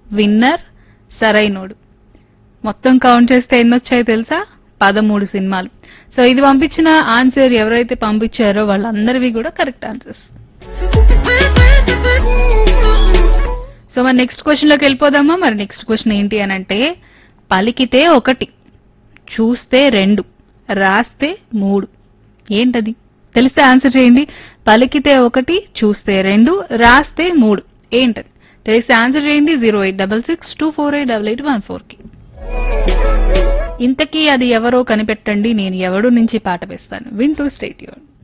winner Sarainodu మొత్తం count చేస్తే ఎన్ని వచ్చాయో తెలుసా పదమూడు సినిమాలు సో ఇది పంపించిన ఆన్సర్ ఎవరైతే పంపించారో వాళ్ళందరివి కూడా కరెక్ట్ ఆన్సర్స్ సో మరి నెక్స్ట్ క్వశ్చన్ లోకి వెళ్ళిపోదామా మరి నెక్స్ట్ క్వశ్చన్ ఏంటి అని అంటే పలికితే ఒకటి చూస్తే రెండు రాస్తే మూడు ఏంటది తెలిస్తే ఆన్సర్ చేయండి పలికితే ఒకటి చూస్తే రెండు రాస్తే మూడు ఏంటది తెలిస్తే ఆన్సర్ చేయండి zero eight double six two four eight double eight one four కి ఇంతకీ అది ఎవరో కనిపెట్టండి నేను ఎవడు నుంచి పాట వేస్తాను వింటూ స్టేట్ యూన్